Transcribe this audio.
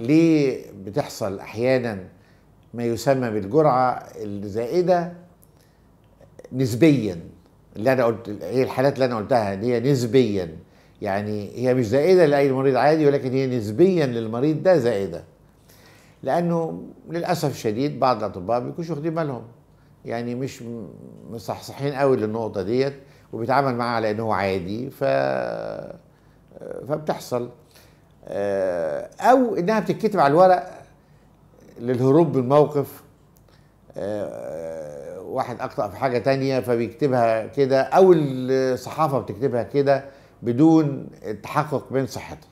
ليه بتحصل احيانا ما يسمى بالجرعه الزائده نسبيا اللي انا قلت هي الحالات اللي انا قلتها دي هي نسبيا يعني هي مش زائده لاي مريض عادي ولكن هي نسبيا للمريض ده زائده لانه للاسف الشديد بعض الاطباء ما بيكونوش واخدين بالهم يعني مش م- مصحصحين قوي للنقطه ديت وبيتعامل معاها على انه عادي ف فبتحصل آه، او انها بتتكتب على الورق للهروب من موقف آه، واحد اخطا في حاجه تانية فبيكتبها كده او الصحافه بتكتبها كده بدون التحقق من صحتها